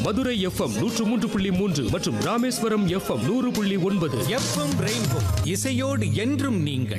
Madurai FM நூற்று மூன்று புள்ளி மூன்று மற்றும் ராமேஸ்வரம் எஃப்எம் நூறு புள்ளி ஒன்பது எஃப்எம் ரெயின்போ இசையோடு என்றும் நீங்கள்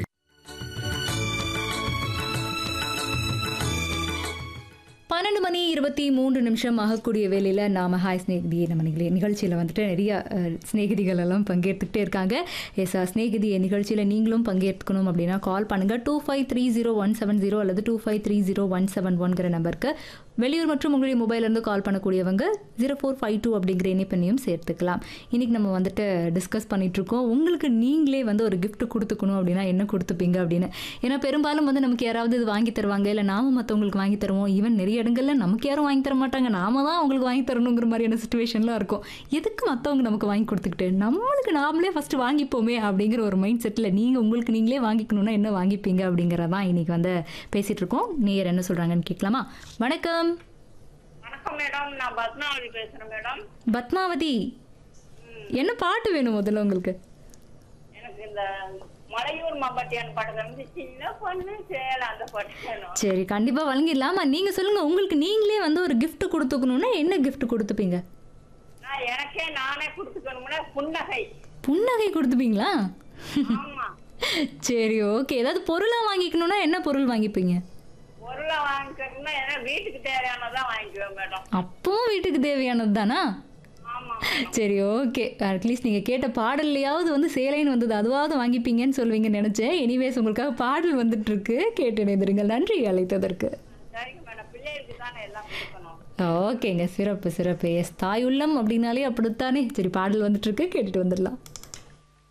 பன்னெண்டு மணி இருபத்தி மூன்று நிமிஷம் ஆகக்கூடிய வேலையில் நாம ஹாய் ஸ்நேகிதி நம்ம நிகழ் நிகழ்ச்சியில் வந்துட்டு நிறைய அஹ், சிநேகிதிகள் எல்லாம் பங்கேற்றுக்கிட்டே இருக்காங்க எஸ் ஸ்நேகிதி நிகழ்ச்சியில் நீங்களும் பங்கேற்கணும் அப்படின்னா கால் பண்ணுங்கள் two five three zero one seven zero அல்லது two five three zero one seven ஒன்கிற நம்பருக்கு வெளியூர் மற்றும் உங்களுடைய மொபைல்லேருந்து கால் பண்ணக்கூடியவங்க ஜீரோ ஃபோர் ஃபைவ் டூ அப்படிங்கிற இணைப்பெண்ணையும் சேர்த்துக்கலாம் இன்றைக்கி நம்ம வந்துட்டு டிஸ்கஸ் பண்ணிட்டு இருக்கோம் உங்களுக்கு நீங்களே வந்து ஒரு gift கொடுத்துக்கணும் அப்படின்னா என்ன கொடுத்துப்பீங்க அப்படின்னு ஏன்னா பெரும்பாலும் வந்து நமக்கு யாராவது இது வாங்கி தருவாங்க இல்லை நாம மற்றவங்களுக்கு வாங்கி தருவோம் ஈவன் நிறைய இடங்கள்ல நமக்கு யாரும் வாங்கி தர மாட்டாங்க நாம தான் அவங்களுக்கு வாங்கி தரணுங்கிற மாதிரியான சுச்சுவேஷன்லாம் இருக்கும் எதுக்கு மற்றவங்க நமக்கு வாங்கி கொடுத்துக்கிட்டு நம்மளுக்கு நாமளே ஃபஸ்ட்டு வாங்கிப்போமே அப்படிங்கிற ஒரு மைண்ட் செட்டில் நீங்கள் உங்களுக்கு நீங்களே வாங்கிக்கணும்னா என்ன வாங்கிப்பீங்க அப்படிங்கிறதான் இன்னைக்கு வந்து பேசிகிட்டு இருக்கோம் நேயர் என்ன சொல்கிறாங்கன்னு கேட்கலாமா வணக்கம் வணக்கம் மேடம் நான் பத்மாவதி பேசுறேன் மேடம் பத்மாவதி என்ன பாட்டு வேணும் முதல்ல உங்களுக்கு எனக்கு இந்த மலையூர் மம்பட்டியான் படத்துல வந்து சின்ன பொண்ணு சேல அந்த பாட்டு வேணும் சரி கண்டிப்பாக வழங்கிடலாமா நீங்கள் சொல்லுங்கள் உங்களுக்கு நீங்களே வந்து ஒரு gift கொடுத்துக்கணும்னா என்ன gift கொடுத்துப்பீங்க நான் எனக்கே நானே கொடுத்துக்கணும்னா புன்னகை புன்னகை கொடுத்துப்பீங்களா ஆமா சரி ஓகே ஏதாவது பொருளாக வாங்கிக்கணும்னா என்ன பொருள் வாங்கிப்பீங்க பொருளை வாங்கிக்கணும்னா ஏன்னா வீட்டுக்கு தேவையானதான் வாங்கிக்குவேன் மேடம் அப்பவும் வீட்டுக்கு தேவையானது தானா ஆமா சரி ஓகே அட்லீஸ்ட் நீங்கள் கேட்ட பாடல்லையாவது வந்து சேலைன்னு வந்தது அதுவாவது வாங்கிப்பீங்கன்னு சொல்வீங்கன்னு நினச்சேன் எனிவேஸ் உங்களுக்காக பாடல் வந்துட்டு இருக்கு கேட்டு இணைந்திருங்கள் நன்றி அழைத்ததற்கு சரிங்க மேடம் பிள்ளைகளுக்கு தானே எல்லாம் கொடுக்கணும் ஓகேங்க சிறப்பு சிறப்பு எஸ் தாய் உள்ளம் அப்படின்னாலே அப்படித்தானே சரி பாடல் வந்துட்டு இருக்கு கேட்டுட்டு வந்துடலாம்